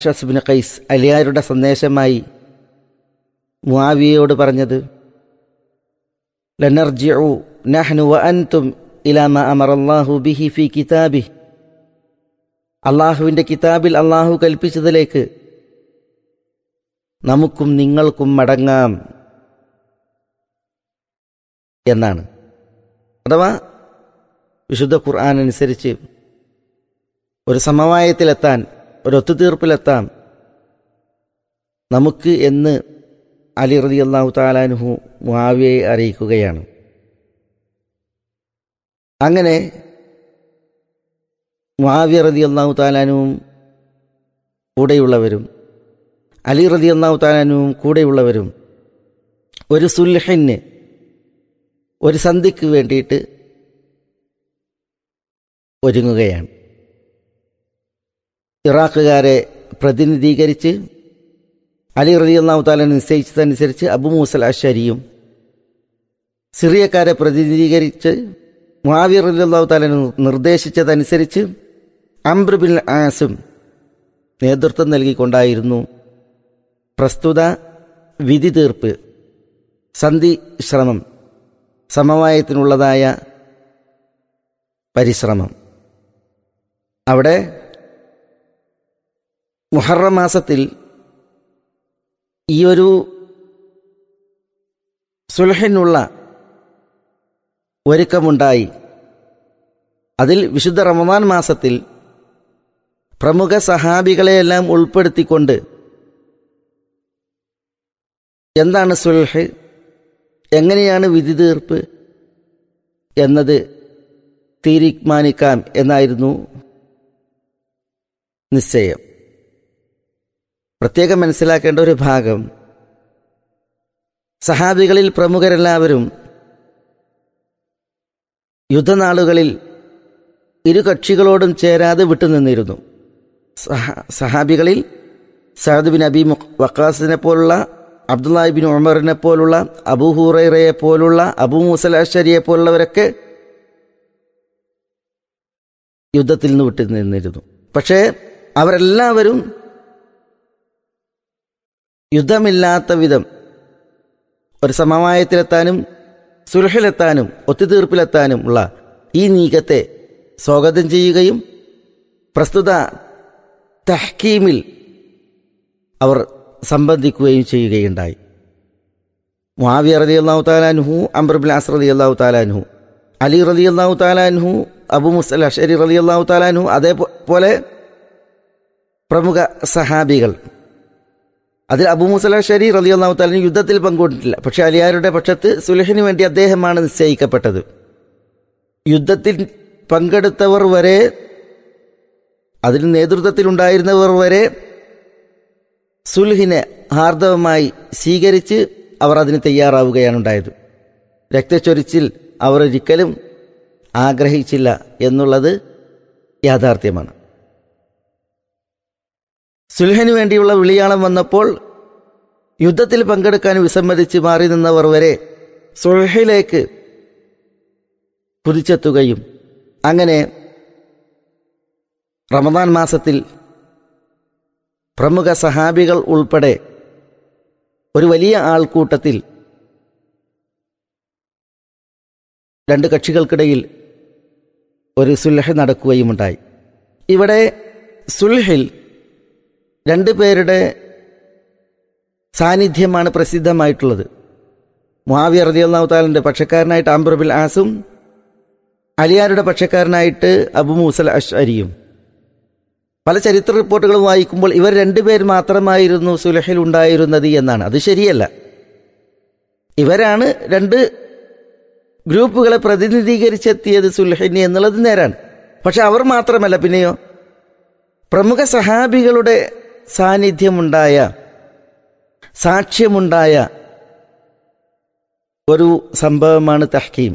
ഷസ്ബിൻ ഖൈസ് അലിയാരുടെ സന്ദേശമായി മുആവിയയോട് പറഞ്ഞത് ലനർജിഉ നഹ്നു വ അൻതും ഇലാമ അമറല്ലാഹു ബിഹി ഫി കിതാബി അള്ളാഹുവിൻ്റെ കിതാബിൽ അള്ളാഹു കൽപ്പിച്ചതിലേക്ക് നമുക്കും നിങ്ങൾക്കും മടങ്ങാം എന്നാണ് അഥവാ വിശുദ്ധ ഖുർആൻ അനുസരിച്ച് ഒരു സമവായത്തിലെത്താൻ ഒരു ഒത്തുതീർപ്പിലെത്താം നമുക്ക് എന്ന് അലി റതി അള്ളാഹു താലാനുഹു മുആവിയെ അറിയിക്കുകയാണ് അങ്ങനെ മുആവിയ റതി അള്ളാഹു താലാനുവും കൂടെയുള്ളവരും അലി റതി അള്ളാഹു താലാനുവും കൂടെയുള്ളവരും ഒരു സുൽഹിന് ഒരു സന്ധിക്ക് വേണ്ടിയിട്ട് ഒരുങ്ങുകയാണ് ഇറാഖുകാരെ പ്രതിനിധീകരിച്ച് അലി റതി അള്ളാഹു താല നിശ്ചയിച്ചതനുസരിച്ച് അബു മൂസൽ അഷരിയും സിറിയക്കാരെ പ്രതിനിധീകരിച്ച് മുഹാവിർ അലി അള്ളാഹു താല നിർദ്ദേശിച്ചതനുസരിച്ച് അംബ്ര ബിൻ ആസും നേതൃത്വം നൽകിക്കൊണ്ടായിരുന്നു പ്രസ്തുത വിധി തീർപ്പ് സന്ധി ശ്രമം സമവായത്തിനുള്ളതായ പരിശ്രമം അവിടെ മുഹറം മാസത്തിൽ ഈ ഒരു സുൽഹിനുള്ള ഒരുക്കമുണ്ടായി അതിൽ വിശുദ്ധ റമദാൻ മാസത്തിൽ പ്രമുഖ സഹാബികളെയെല്ലാം ഉൾപ്പെടുത്തിക്കൊണ്ട് എന്താണ് സുൽഹ് എങ്ങനെയാണ് വിധി തീർപ്പ് എന്നത് തീരുമാനിക്കാം എന്നായിരുന്നു നിശ്ചയം പ്രത്യേകം മനസ്സിലാക്കേണ്ട ഒരു ഭാഗം സഹാബികളിൽ പ്രമുഖരെല്ലാവരും യുദ്ധനാളുകളിൽ ഇരു കക്ഷികളോടും ചേരാതെ വിട്ടുനിന്നിരുന്നു സഹാബികളിൽ സഹദ് ബിൻ അബി വക്കാസിനെ പോലുള്ള അബ്ദുല്ലാഹിബിൻ ഉമറിനെ പോലുള്ള അബൂ ഹുറൈറയെ പോലുള്ള അബൂ മുസൽ അഷരിയെ പോലുള്ളവരൊക്കെ യുദ്ധത്തിൽ നിന്ന് വിട്ടു നിന്നിരുന്നു പക്ഷേ അവരെല്ലാവരും യുദ്ധമില്ലാത്ത വിധം ഒരു സമവായത്തിലെത്താനും സുലഹിലെത്താനും ഒത്തുതീർപ്പിലെത്താനും ഉള്ള ഈ നീക്കത്തെ സ്വാഗതം ചെയ്യുകയും പ്രസ്തുത തഹ്കീമിൽ അവർ സംബന്ധിക്കുകയും ചെയ്യുകയുണ്ടായി മുഹാവിയ റതി അള്ളാഹു താലാൻഹു അംബർബിൻ അസ് റതി അള്ളാഹു താലാൻഹു അലി റതി അള്ളാഹു താലാൻഹു അബു മുസൽ അഷരി റതി അള്ളാഹു താലാൻഹു അതേപോലെ പ്രമുഖ സഹാബികൾ അതിൽ അബു മുസല ഷരി റലി അള്ളാഹു താലിന് യുദ്ധത്തിൽ പങ്കുകൊണ്ടിട്ടില്ല പക്ഷെ അലിയാരുടെ പക്ഷത്ത് സുലഹിന് വേണ്ടി അദ്ദേഹമാണ് നിശ്ചയിക്കപ്പെട്ടത് യുദ്ധത്തിൽ പങ്കെടുത്തവർ വരെ അതിന് നേതൃത്വത്തിലുണ്ടായിരുന്നവർ വരെ സുൽഹിനെ ഹാർദവമായി സ്വീകരിച്ച് അവർ അതിന് തയ്യാറാവുകയാണ് ഉണ്ടായത് രക്തച്ചൊരിച്ചിൽ അവർ ഒരിക്കലും ആഗ്രഹിച്ചില്ല എന്നുള്ളത് യാഥാർത്ഥ്യമാണ് സുൽഹന് വേണ്ടിയുള്ള വിളിയാളം വന്നപ്പോൾ യുദ്ധത്തിൽ പങ്കെടുക്കാൻ വിസമ്മതിച്ച് മാറി നിന്നവർ വരെ സുൽഹിലേക്ക് കുതിച്ചെത്തുകയും അങ്ങനെ റമദാൻ മാസത്തിൽ പ്രമുഖ സഹാബികൾ ഉൾപ്പെടെ ഒരു വലിയ ആൾക്കൂട്ടത്തിൽ രണ്ട് കക്ഷികൾക്കിടയിൽ ഒരു സുൽഹ് നടക്കുകയുമുണ്ടായി ഇവിടെ സുൽഹിൽ രണ്ടു പേരുടെ സാന്നിധ്യമാണ് പ്രസിദ്ധമായിട്ടുള്ളത് മുഹാവിയ റതിയല്ലാഹു താലിൻ്റെ പക്ഷക്കാരനായിട്ട് അംബർബിൽ ആസും അലിയാരുടെ പക്ഷക്കാരനായിട്ട് അബു മൂസൽ അഷ്അരിയും പല ചരിത്ര റിപ്പോർട്ടുകളും വായിക്കുമ്പോൾ ഇവർ രണ്ടുപേർ മാത്രമായിരുന്നു സുലഹിൽ ഉണ്ടായിരുന്നത് എന്നാണ് അത് ശരിയല്ല ഇവരാണ് രണ്ട് ഗ്രൂപ്പുകളെ പ്രതിനിധീകരിച്ചെത്തിയത് സുൽഹിന് എന്നുള്ളത് നേരാണ് പക്ഷെ അവർ മാത്രമല്ല പിന്നെയോ പ്രമുഖ സഹാബികളുടെ സാന്നിധ്യമുണ്ടായ സാക്ഷ്യമുണ്ടായ ഒരു സംഭവമാണ് തഹ്കീം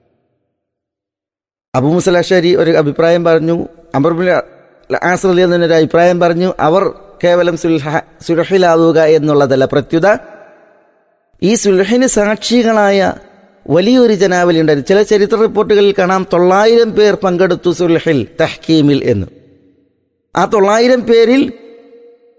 അബു മുസലഷരി ഒരു അഭിപ്രായം പറഞ്ഞു അമർബുൽ ആസ്രലി എന്നൊരു അഭിപ്രായം പറഞ്ഞു അവർ കേവലം സുൽഹ സുലഹിലാവുക എന്നുള്ളതല്ല പ്രത്യുത ഈ സുൽഹിന് സാക്ഷികളായ വലിയൊരു ജനാവലി ഉണ്ടായിരുന്നു ചില ചരിത്ര റിപ്പോർട്ടുകളിൽ കാണാം തൊള്ളായിരം പേർ പങ്കെടുത്തു സുൽഹിൽ തഹ്കീമിൽ എന്ന് ആ തൊള്ളായിരം പേരിൽ